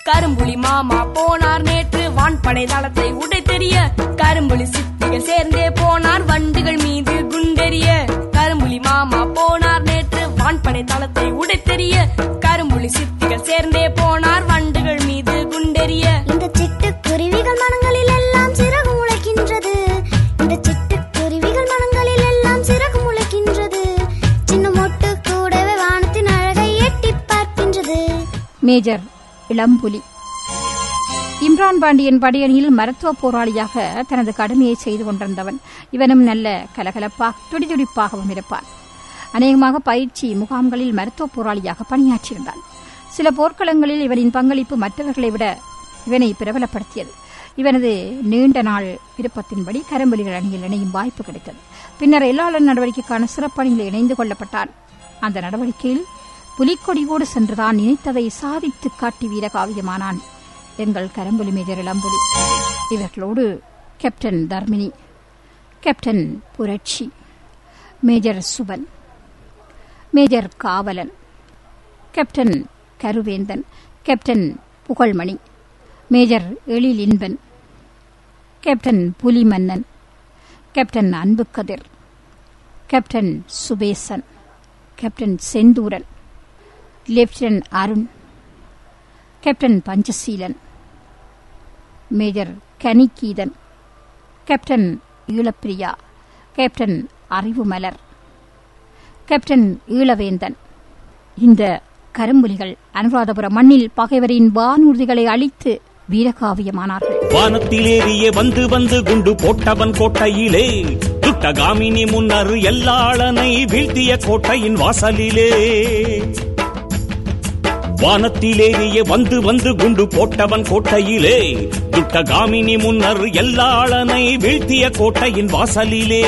கரும்புலி மாமா போனார் நேற்று வான்படை தளத்தை உடை தெரிய கரும்புலி சித்திகள் சேர்ந்தே போனார் வண்டுகள் மீது குண்டெறிய கரும்புலி மாமா போனார் நேற்று வான்படை தளத்தை உடை தெரிய கரும்புலி சித்திகள் சேர்ந்தே போனார் வண்டுகள் மீது குண்டெறிய இந்த சிட்டுக்குருவிகள் மனங்களில் எல்லாம் சிறகு முளைக்கின்றது இந்த சிட்டுக்குருவிகள் மனங்களில் எல்லாம் சிறகு முளைக்கின்றது சின்ன மொட்டு கூடவே வானத்தின் அழகை எட்டி பார்க்கின்றது மேஜர் இளம்புலி இம்ரான் பாண்டியன் படையணியில் மருத்துவ போராளியாக தனது கடமையை செய்து கொண்டிருந்தவன் இவனும் நல்ல கலகலப்பாக துடிதுடிப்பாகவும் இருப்பான் அநேகமாக பயிற்சி முகாம்களில் மருத்துவ போராளியாக பணியாற்றியிருந்தான் சில போர்க்களங்களில் இவனின் பங்களிப்பு மற்றவர்களை விட இவனை பிரபலப்படுத்தியது இவனது நீண்ட நாள் விருப்பத்தின்படி கரும்புலிகள் அணியில் இணையும் வாய்ப்பு கிடைத்தது பின்னர் எல்லாளன் நடவடிக்கைக்கான சிறப்பணியில் இணைந்து கொள்ளப்பட்டான் அந்த நடவடிக்கையில் புலிக்கொடியோடு சென்றுதான் நினைத்ததை சாதித்து காட்டி வீரகாவியமானான் எங்கள் கரம்புலி மேஜர் இளம்புலி இவர்களோடு captain Tharmini captain Puratchi major Suban major Kavalan captain Karuvendhan captain Pugazhmani major Ezhil Inban captain Pulimannan captain Anbukkathir captain Subesan captain Senthooran lieutenant Arun captain Panchaseelan major Kanigeethan captain Eelapriya captain Arivumalar captain Eelavendhan இந்த கரும்புலிகள் அனுராதபுரம் மண்ணில் பகைவரின் வானூர்திகளை அழித்து வீரகாவியமானார்கள் வானத்திலேறிய வந்து வந்து குண்டு போட்டவன் கோட்டையிலே துட்டகாமினி முன்னர் எல்லாளனை வீழ்த்திய கோட்டையின் வாசலிலே வானத்திலேறிய வந்து வந்து குண்டு போட்டவன் கோட்டையிலே துட்டகாமினி முன்னர் எல்லாளனை வீழ்த்திய கோட்டையின் வாசலிலே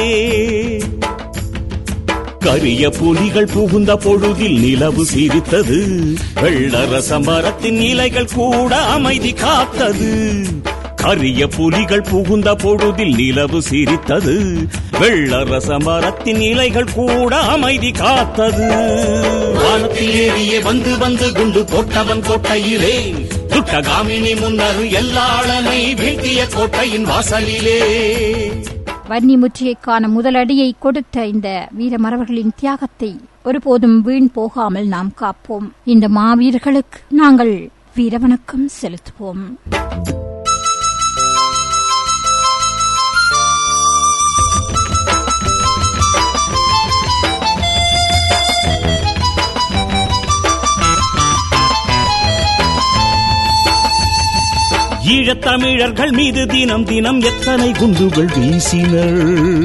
கரிய புலிகள் புகுந்த பொழுதில் நிலவு சிரித்தது வெள்ளரச மரத்தின் இலைகள் கூட அமைதி காத்தது கரிய புலிகள் புகுந்த பொழுதில் நிலவு சிரித்தது வெள்ளரச மரத்தின் இலைகள் கூட அமைதி காத்தது வானத்தில் ஏறிய வந்து வந்து குண்டு போட்டவன் கோட்டையிலே துட்டகாமினி முன்னர் எல்லாளனை வீழ்த்திய கோட்டையின் வாசலிலே வன்னி முற்றியைக்கான முதலடியை கொடுத்த இந்த வீரமரவர்களின் தியாகத்தை ஒருபோதும் வீண் போகாமல் நாம் காப்போம் இந்த மாவீரர்களுக்கு நாங்கள் வீரவணக்கம் செலுத்துவோம் ஈழத்தமிழர்கள் மீது தினம் தினம் எத்தனை குண்டுகள் வீசினர்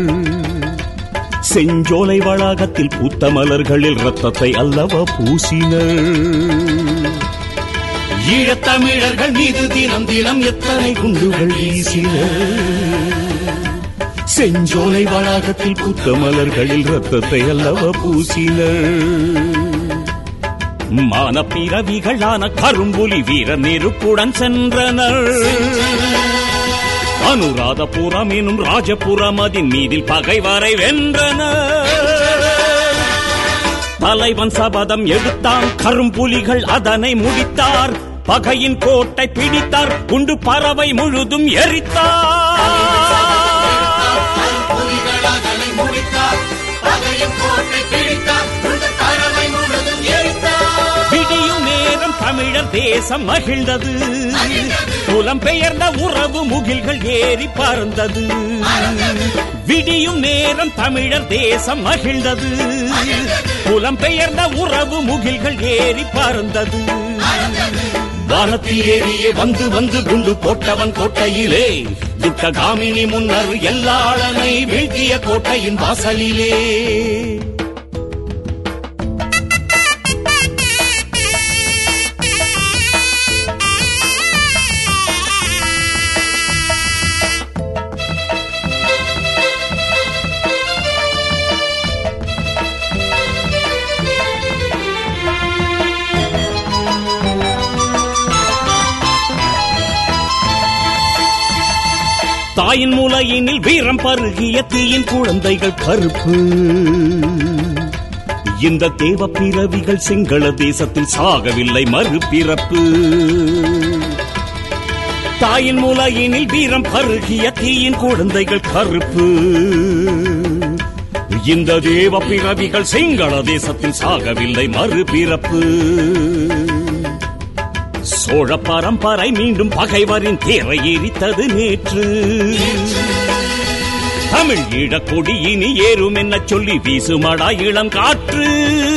செஞ்சோலை வளாகத்தில் பூத்த மலர்களில் ரத்தத்தை அல்லவா பூசினர் ஈழத்தமிழர்கள் மீது தினம் தினம் எத்தனை குண்டுகள் வீசினர் செஞ்சோலை வளாகத்தில் பூத்த மலர்களில் ரத்தத்தை அல்லவா பூசினர் மான பிறவிகளான கரும்புலி வீர நெருப்புடன் சென்றனர் அனுராதபுரம் எனும் ராஜபுரம் அதன் மீதில் பகைவரை வென்றனர் தலைவன் சபதம் எடுத்தான் கரும்புலிகள் அதனை முடித்தார் பகையின் கோட்டை பிடித்தார் குண்டு பறவை முழுதும் எரித்தார் விடியும் நேரம் தமிழர் தேசம் மகிழ்ந்தது புலம்பெயர்ந்த உறவு முகில்கள் ஏறி பறந்தது விடியும் நேரம் தமிழர் தேசம் மகிழ்ந்தது புலம்பெயர்ந்த உறவு முகில்கள் ஏறி பறந்தது வானத்தில் ஏறியே வந்து வந்து குண்டு போட்டவன் கோட்டையிலே துட்டகாமினி முன்னர் எல்லாளனை வீழ்த்திய கோட்டையின் வாசலிலே தாயின் மூலையினில் வீரம் பருகிய தீயின் குழந்தைகள் கருப்பு இந்த தேவ பிறவிகள் சிங்கள தேசத்தில் சாகவில்லை மறுபிறப்பு தாயின் மூலையினில் வீரம் பருகிய தீயின் குழந்தைகள் கருப்பு இந்த தேவ பிறவிகள் சிங்கள தேசத்தில் சாகவில்லை மறுபிறப்பு சோழ பரம்பரை மீண்டும் பகைவரின் தேரை எரித்தது நேற்று தமிழ் ஈழக்கொடி இனி ஏறும் என்ன சொல்லி வீசுமடா இளம் காற்று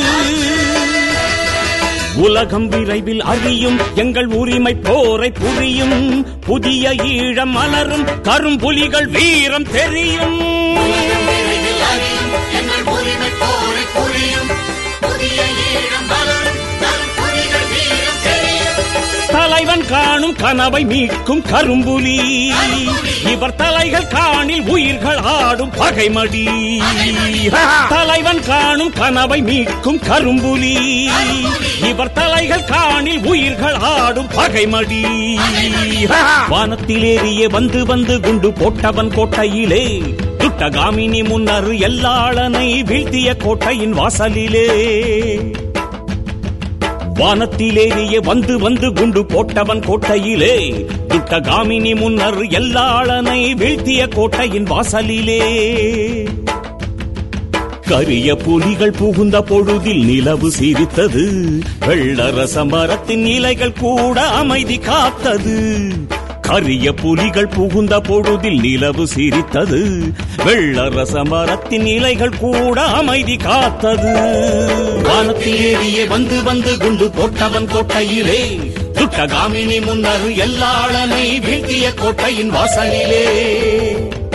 உலகம் விரைவில் அறியும் எங்கள் உரிமை போரை புரியும் புதிய ஈழம் மலரும் கரும்புலிகள் வீரம் தெரியும் எங்கள் உரிமை போரை புரியும் புதிய ஈழம் வளரும் தரும் புலிகள் வீரம் தெரியும் தலைவன் காணும் கனவை மீட்கும் கரும்புலி இவர் தலைகள் காணில் உயிர்கள் ஆடும் பகைமடி தலைவன் காணும் கனவை மீட்கும் கரும்புலி இவர் தலைகள் காணில் உயிர்கள் ஆடும் பகைமடி வானத்திலேறியே வந்து வந்து குண்டு போட்டவன் கோட்டையிலே துட்டகாமினி முன்னர் எல்லாளனை வீழ்த்திய கோட்டையின் வாசலிலே வானத்திலேயே வந்து வந்து குண்டு போட்டவன் கோட்டையிலே துட்டகாமினி முன்னர் எல்லாளனை வீழ்த்திய கோட்டையின் வாசலிலே கரிய புலிகள் புகுந்த பொழுதில் நிலவு சிரித்தது வெள்ளரச மரத்தின் இலைகள் கூட அமைதி காத்தது கரிய புலிகள் புகுந்த பொழுதில் நிலவு சிரித்தது வெள்ளரச மரத்தின் இலைகள் கூட அமைதி காத்தது வானத்தில் ஏறியே வந்து வந்து குண்டு போட்டவன் கோட்டையிலே துட்டகாமினி முன்னர் எல்லாளனை வீழ்த்திய கோட்டையின் வாசலிலே